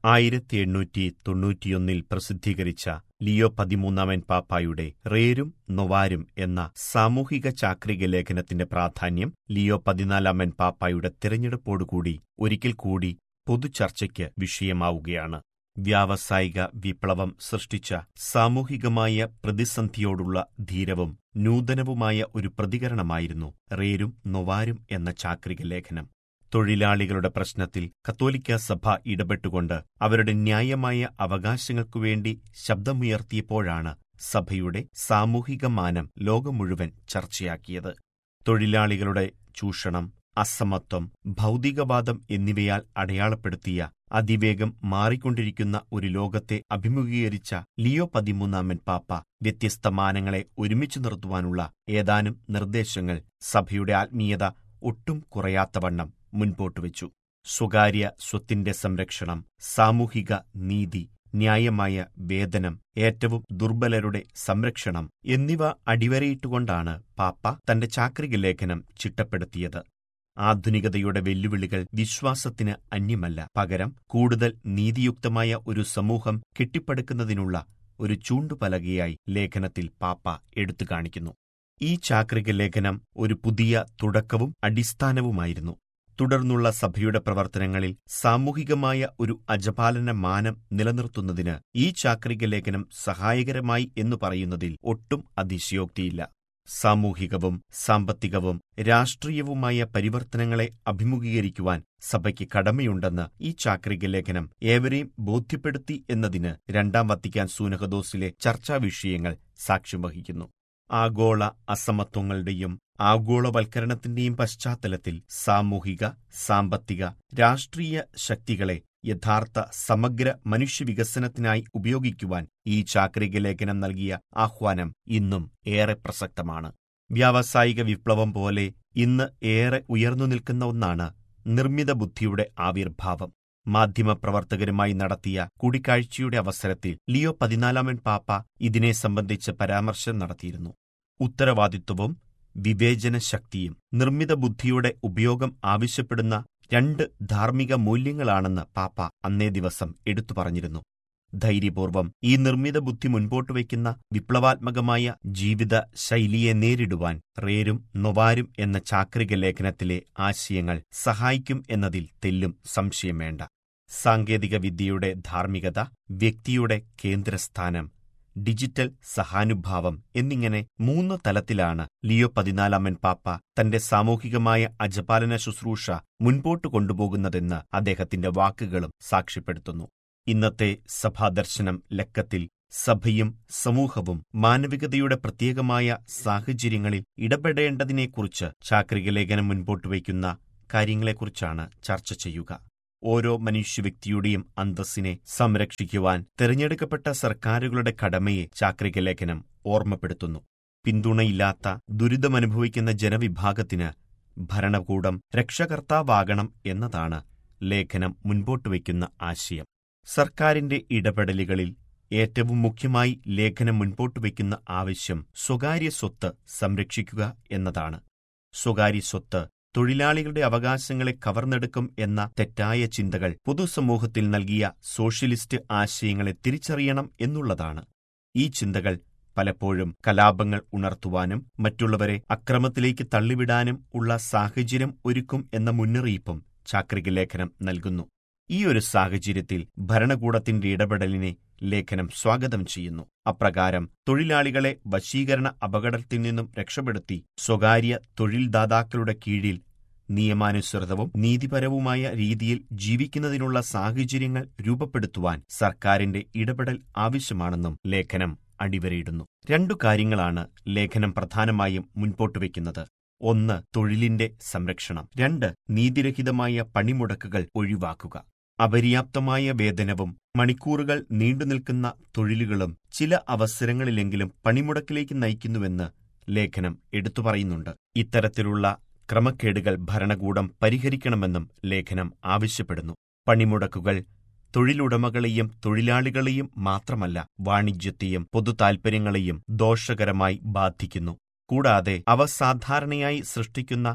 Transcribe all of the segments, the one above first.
ആയിരത്തി എണ്ണൂറ്റി തൊണ്ണൂറ്റിയൊന്നിൽ പ്രസിദ്ധീകരിച്ച ലിയോ പതിമൂന്നാമൻ പാപ്പായുടെ റേരും നൊവാരും എന്ന സാമൂഹിക ചാക്രിക ലേഖനത്തിന്റെ പ്രാധാന്യം ലിയോ പതിനാലാമൻ പാപ്പായുടെ തിരഞ്ഞെടുപ്പോടുകൂടി ഒരിക്കൽ കൂടി പൊതുചർച്ചയ്ക്ക് വിഷയമാവുകയാണ് വ്യാവസായിക വിപ്ലവം സൃഷ്ടിച്ച സാമൂഹികമായ പ്രതിസന്ധിയോടുള്ള ധീരവും നൂതനവുമായ ഒരു പ്രതികരണമായിരുന്നു റേരും നൊവാരും എന്ന ചാക്രിക ലേഖനം തൊഴിലാളികളുടെ പ്രശ്നത്തിൽ കത്തോലിക്ക സഭ ഇടപെട്ടുകൊണ്ട് അവരുടെ ന്യായമായ അവകാശങ്ങൾക്കുവേണ്ടി ശബ്ദമുയർത്തിയപ്പോഴാണ് സഭയുടെ സാമൂഹിക മാനം ലോകം മുഴുവൻ ചർച്ചയാക്കിയത് തൊഴിലാളികളുടെ ചൂഷണം അസമത്വം ഭൗതികവാദം എന്നിവയാൽ അടയാളപ്പെടുത്തിയ അതിവേഗം മാറിക്കൊണ്ടിരിക്കുന്ന ഒരു ലോകത്തെ അഭിമുഖീകരിച്ച ലിയോ പതിമൂന്നാമൻ പാപ്പ വ്യത്യസ്ത മാനങ്ങളെ ഒരുമിച്ചു നിർത്തുവാനുള്ള ഏതാനും നിർദ്ദേശങ്ങൾ സഭയുടെ ആത്മീയത ഒട്ടും കുറയാത്തവണ്ണം മുൻപോട്ടുവച്ചു സ്വകാര്യ സ്വത്തിന്റെ സംരക്ഷണം സാമൂഹിക നീതി ന്യായമായ വേതനം ഏറ്റവും ദുർബലരുടെ സംരക്ഷണം എന്നിവ അടിവരയിട്ടുകൊണ്ടാണ് പാപ്പ തന്റെ ചാക്രിക ലേഖനം ചിട്ടപ്പെടുത്തിയത് ആധുനികതയുടെ വെല്ലുവിളികൾ വിശ്വാസത്തിന് അന്യമല്ല പകരം കൂടുതൽ നീതിയുക്തമായ ഒരു സമൂഹം കെട്ടിപ്പടുക്കുന്നതിനുള്ള ഒരു ചൂണ്ടുപലകയായി ലേഖനത്തിൽ പാപ്പ എടുത്തു കാണിക്കുന്നു ഈ ചാക്രിക ലേഖനം ഒരു പുതിയ തുടക്കവും അടിസ്ഥാനവുമായിരുന്നു തുടർന്നുള്ള സഭയുടെ പ്രവർത്തനങ്ങളിൽ സാമൂഹികമായ ഒരു അജപാലന മാനം നിലനിർത്തുന്നതിന് ഈ ചാക്രിക ലേഖനം സഹായകരമായി എന്നു പറയുന്നതിൽ ഒട്ടും അതിശയോക്തിയില്ല സാമൂഹികവും സാമ്പത്തികവും രാഷ്ട്രീയവുമായ പരിവർത്തനങ്ങളെ അഭിമുഖീകരിക്കുവാൻ സഭയ്ക്ക് കടമയുണ്ടെന്ന് ഈ ചാക്രിക ലേഖനം ഏവരെയും ബോധ്യപ്പെടുത്തി എന്നതിന് രണ്ടാം വത്തിക്കാൻ സൂനഹദോസിലെ ചർച്ചാവിഷയങ്ങൾ സാക്ഷ്യം വഹിക്കുന്നു ആഗോള അസമത്വങ്ങളുടെയും ആഗോളവൽക്കരണത്തിന്റെയും പശ്ചാത്തലത്തിൽ സാമൂഹിക സാമ്പത്തിക രാഷ്ട്രീയ ശക്തികളെ യഥാർത്ഥ സമഗ്ര മനുഷ്യവികസനത്തിനായി ഉപയോഗിക്കുവാൻ ഈ ചാക്രിക ലേഖനം നൽകിയ ആഹ്വാനം ഇന്നും ഏറെ പ്രസക്തമാണ് വ്യാവസായിക വിപ്ലവം പോലെ ഇന്ന് ഏറെ ഉയർന്നു നിൽക്കുന്ന ഒന്നാണ് നിർമ്മിത ബുദ്ധിയുടെ ആവിർഭാവം മാധ്യമപ്രവർത്തകരുമായി നടത്തിയ കൂടിക്കാഴ്ചയുടെ അവസരത്തിൽ ലിയോ പതിനാലാമൻ പാപ്പ ഇതിനെ സംബന്ധിച്ച് പരാമർശം നടത്തിയിരുന്നു ഉത്തരവാദിത്വവും വിവേചന ശക്തിയും നിർമ്മിത ബുദ്ധിയുടെ ഉപയോഗം ആവശ്യപ്പെടുന്ന രണ്ട് ധാർമ്മിക മൂല്യങ്ങളാണെന്ന് പാപ്പ അന്നേ ദിവസം എടുത്തു പറഞ്ഞിരുന്നു ധൈര്യപൂർവം ഈ നിർമ്മിത ബുദ്ധി മുൻപോട്ട് വയ്ക്കുന്ന വിപ്ലവാത്മകമായ ജീവിത ശൈലിയെ നേരിടുവാൻ റേരും നൊവാരും എന്ന ചാക്രിക ലേഖനത്തിലെ ആശയങ്ങൾ സഹായിക്കും എന്നതിൽ തെല്ലും സംശയം വേണ്ട സാങ്കേതിക വിദ്യയുടെ ധാർമ്മികത വ്യക്തിയുടെ കേന്ദ്രസ്ഥാനം ഡിജിറ്റൽ സഹാനുഭാവം എന്നിങ്ങനെ മൂന്ന് തലത്തിലാണ് ലിയോ പതിനാലാമൻ പാപ്പ തന്റെ സാമൂഹികമായ അജപാലന ശുശ്രൂഷ മുൻപോട്ട് കൊണ്ടുപോകുന്നതെന്ന് അദ്ദേഹത്തിന്റെ വാക്കുകളും സാക്ഷ്യപ്പെടുത്തുന്നു ഇന്നത്തെ സഭാദർശനം ലക്കത്തിൽ സഭയും സമൂഹവും മാനവികതയുടെ പ്രത്യേകമായ സാഹചര്യങ്ങളിൽ ഇടപെടേണ്ടതിനെക്കുറിച്ച് ചാക്രിക ലേഖനം മുൻപോട്ട് വയ്ക്കുന്ന കാര്യങ്ങളെക്കുറിച്ചാണ് ചർച്ച ചെയ്യുക ഓരോ മനുഷ്യവ്യക്തിയുടെയും അന്തസ്സിനെ സംരക്ഷിക്കുവാൻ തിരഞ്ഞെടുക്കപ്പെട്ട സർക്കാരുകളുടെ കടമയെ ചാക്രിക ലേഖനം ഓർമ്മപ്പെടുത്തുന്നു പിന്തുണയില്ലാത്ത ദുരിതമനുഭവിക്കുന്ന ജനവിഭാഗത്തിന് ഭരണകൂടം രക്ഷകർത്താവാകണം എന്നതാണ് ലേഖനം മുൻപോട്ട് വയ്ക്കുന്ന ആശയം സർക്കാരിന്റെ ഇടപെടലുകളിൽ ഏറ്റവും മുഖ്യമായി ലേഖനം മുൻപോട്ട് വയ്ക്കുന്ന ആവശ്യം സ്വകാര്യ സ്വത്ത് സംരക്ഷിക്കുക എന്നതാണ് സ്വകാര്യ സ്വത്ത് തൊഴിലാളികളുടെ അവകാശങ്ങളെ കവർന്നെടുക്കും എന്ന തെറ്റായ ചിന്തകൾ പൊതുസമൂഹത്തിൽ നൽകിയ സോഷ്യലിസ്റ്റ് ആശയങ്ങളെ തിരിച്ചറിയണം എന്നുള്ളതാണ് ഈ ചിന്തകൾ പലപ്പോഴും കലാപങ്ങൾ ഉണർത്തുവാനും മറ്റുള്ളവരെ അക്രമത്തിലേക്ക് തള്ളിവിടാനും ഉള്ള സാഹചര്യം ഒരുക്കും എന്ന മുന്നറിയിപ്പും ചാക്രിക ലേഖനം നൽകുന്നു ഈ ഒരു സാഹചര്യത്തിൽ ഭരണകൂടത്തിന്റെ ഇടപെടലിനെ ലേഖനം സ്വാഗതം ചെയ്യുന്നു അപ്രകാരം തൊഴിലാളികളെ വശീകരണ അപകടത്തിൽ നിന്നും രക്ഷപ്പെടുത്തി സ്വകാര്യ തൊഴിൽദാതാക്കളുടെ കീഴിൽ നിയമാനുസൃതവും നീതിപരവുമായ രീതിയിൽ ജീവിക്കുന്നതിനുള്ള സാഹചര്യങ്ങൾ രൂപപ്പെടുത്തുവാൻ സർക്കാരിന്റെ ഇടപെടൽ ആവശ്യമാണെന്നും ലേഖനം അടിവരയിടുന്നു രണ്ടു കാര്യങ്ങളാണ് ലേഖനം പ്രധാനമായും മുൻപോട്ട് വയ്ക്കുന്നത് ഒന്ന് തൊഴിലിന്റെ സംരക്ഷണം രണ്ട് നീതിരഹിതമായ പണിമുടക്കുകൾ ഒഴിവാക്കുക അപര്യാപ്തമായ വേതനവും മണിക്കൂറുകൾ നീണ്ടുനിൽക്കുന്ന തൊഴിലുകളും ചില അവസരങ്ങളിലെങ്കിലും പണിമുടക്കിലേക്ക് നയിക്കുന്നുവെന്ന് ലേഖനം എടുത്തു പറയുന്നുണ്ട് ഇത്തരത്തിലുള്ള ക്രമക്കേടുകൾ ഭരണകൂടം പരിഹരിക്കണമെന്നും ലേഖനം ആവശ്യപ്പെടുന്നു പണിമുടക്കുകൾ തൊഴിലുടമകളെയും തൊഴിലാളികളെയും മാത്രമല്ല വാണിജ്യത്തെയും പൊതുതാൽപര്യങ്ങളെയും ദോഷകരമായി ബാധിക്കുന്നു കൂടാതെ അവ സാധാരണയായി സൃഷ്ടിക്കുന്ന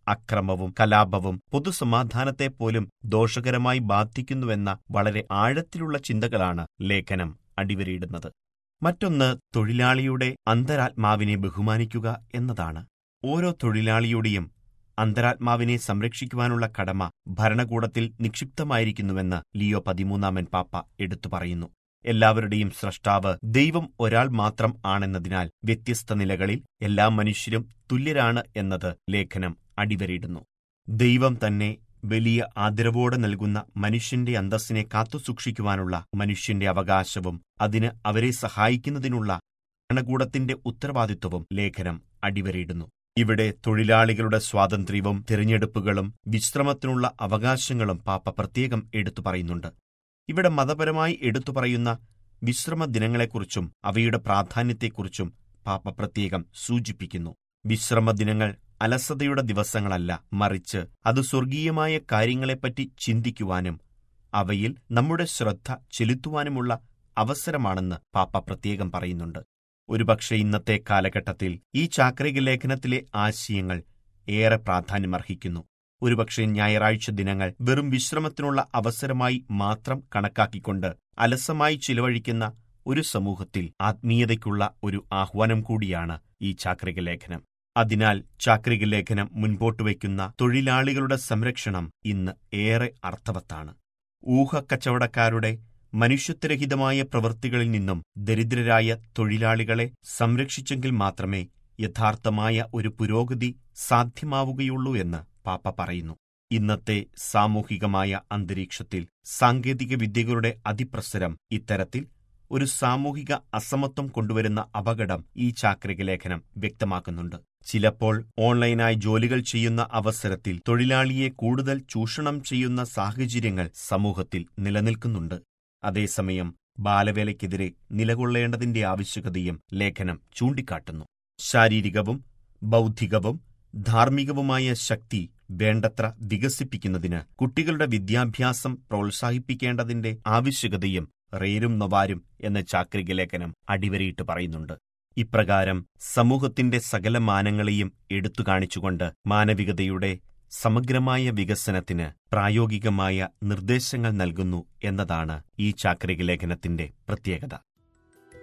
അക്രമവും കലാപവും പൊതുസമാധാനത്തെപ്പോലും ദോഷകരമായി ബാധിക്കുന്നുവെന്ന വളരെ ആഴത്തിലുള്ള ചിന്തകളാണ് ലേഖനം അടിവരയിടുന്നത് മറ്റൊന്ന് തൊഴിലാളിയുടെ അന്തരാത്മാവിനെ ബഹുമാനിക്കുക എന്നതാണ് ഓരോ തൊഴിലാളിയുടെയും അന്തരാത്മാവിനെ സംരക്ഷിക്കുവാനുള്ള കടമ ഭരണകൂടത്തിൽ നിക്ഷിപ്തമായിരിക്കുന്നുവെന്ന് ലിയോ പതിമൂന്നാമൻ പാപ്പ എടുത്തു പറയുന്നു എല്ലാവരുടെയും സ്രഷ്ടാവ് ദൈവം ഒരാൾ മാത്രം ആണെന്നതിനാൽ വ്യത്യസ്ത നിലകളിൽ എല്ലാ മനുഷ്യരും തുല്യരാണ് എന്നത് ലേഖനം അടിവരയിടുന്നു ദൈവം തന്നെ വലിയ ആദരവോടെ നൽകുന്ന മനുഷ്യന്റെ അന്തസ്സിനെ കാത്തുസൂക്ഷിക്കുവാനുള്ള മനുഷ്യന്റെ അവകാശവും അതിന് അവരെ സഹായിക്കുന്നതിനുള്ള ഭരണകൂടത്തിന്റെ ഉത്തരവാദിത്വവും ലേഖനം അടിവരയിടുന്നു ഇവിടെ തൊഴിലാളികളുടെ സ്വാതന്ത്ര്യവും തിരഞ്ഞെടുപ്പുകളും വിശ്രമത്തിനുള്ള അവകാശങ്ങളും പാപ്പ പ്രത്യേകം എടുത്തു പറയുന്നുണ്ട് ഇവിടെ മതപരമായി എടുത്തു പറയുന്ന വിശ്രമ ദിനങ്ങളെക്കുറിച്ചും അവയുടെ പ്രാധാന്യത്തെക്കുറിച്ചും പാപ്പ പ്രത്യേകം സൂചിപ്പിക്കുന്നു വിശ്രമ ദിനങ്ങൾ അലസതയുടെ ദിവസങ്ങളല്ല മറിച്ച് അത് സ്വർഗീയമായ കാര്യങ്ങളെപ്പറ്റി ചിന്തിക്കുവാനും അവയിൽ നമ്മുടെ ശ്രദ്ധ ചെലുത്തുവാനുമുള്ള അവസരമാണെന്ന് പാപ്പ പ്രത്യേകം പറയുന്നുണ്ട് ഒരുപക്ഷെ ഇന്നത്തെ കാലഘട്ടത്തിൽ ഈ ചാക്രിക ലേഖനത്തിലെ ആശയങ്ങൾ ഏറെ പ്രാധാന്യമർഹിക്കുന്നു ഒരുപക്ഷെ ഞായറാഴ്ച ദിനങ്ങൾ വെറും വിശ്രമത്തിനുള്ള അവസരമായി മാത്രം കണക്കാക്കിക്കൊണ്ട് അലസമായി ചിലവഴിക്കുന്ന ഒരു സമൂഹത്തിൽ ആത്മീയതയ്ക്കുള്ള ഒരു ആഹ്വാനം കൂടിയാണ് ഈ ചാക്രിക ലേഖനം അതിനാൽ ചാക്രിക ലേഖനം മുൻപോട്ട് വയ്ക്കുന്ന തൊഴിലാളികളുടെ സംരക്ഷണം ഇന്ന് ഏറെ അർത്ഥവത്താണ് ഊഹക്കച്ചവടക്കാരുടെ മനുഷ്യത്വരഹിതമായ പ്രവൃത്തികളിൽ നിന്നും ദരിദ്രരായ തൊഴിലാളികളെ സംരക്ഷിച്ചെങ്കിൽ മാത്രമേ യഥാർത്ഥമായ ഒരു പുരോഗതി സാധ്യമാവുകയുള്ളൂ എന്ന് പാപ്പ പറയുന്നു ഇന്നത്തെ സാമൂഹികമായ അന്തരീക്ഷത്തിൽ സാങ്കേതിക വിദ്യകളുടെ അതിപ്രസരം ഇത്തരത്തിൽ ഒരു സാമൂഹിക അസമത്വം കൊണ്ടുവരുന്ന അപകടം ഈ ചാക്രിക ലേഖനം വ്യക്തമാക്കുന്നുണ്ട് ചിലപ്പോൾ ഓൺലൈനായി ജോലികൾ ചെയ്യുന്ന അവസരത്തിൽ തൊഴിലാളിയെ കൂടുതൽ ചൂഷണം ചെയ്യുന്ന സാഹചര്യങ്ങൾ സമൂഹത്തിൽ നിലനിൽക്കുന്നുണ്ട് അതേസമയം ബാലവേലയ്ക്കെതിരെ നിലകൊള്ളേണ്ടതിന്റെ ആവശ്യകതയും ലേഖനം ചൂണ്ടിക്കാട്ടുന്നു ശാരീരികവും ബൗദ്ധികവും ധാർമ്മികവുമായ ശക്തി വേണ്ടത്ര വികസിപ്പിക്കുന്നതിന് കുട്ടികളുടെ വിദ്യാഭ്യാസം പ്രോത്സാഹിപ്പിക്കേണ്ടതിന്റെ ആവശ്യകതയും റേരും നൊവാരും എന്ന ചാക്രിക ലേഖനം അടിവരയിട്ട് പറയുന്നുണ്ട് ഇപ്രകാരം സമൂഹത്തിന്റെ സകല മാനങ്ങളെയും എടുത്തു കാണിച്ചുകൊണ്ട് മാനവികതയുടെ സമഗ്രമായ വികസനത്തിന് പ്രായോഗികമായ നിർദ്ദേശങ്ങൾ നൽകുന്നു എന്നതാണ് ഈ ചാക്രിക ലേഖനത്തിന്റെ പ്രത്യേകത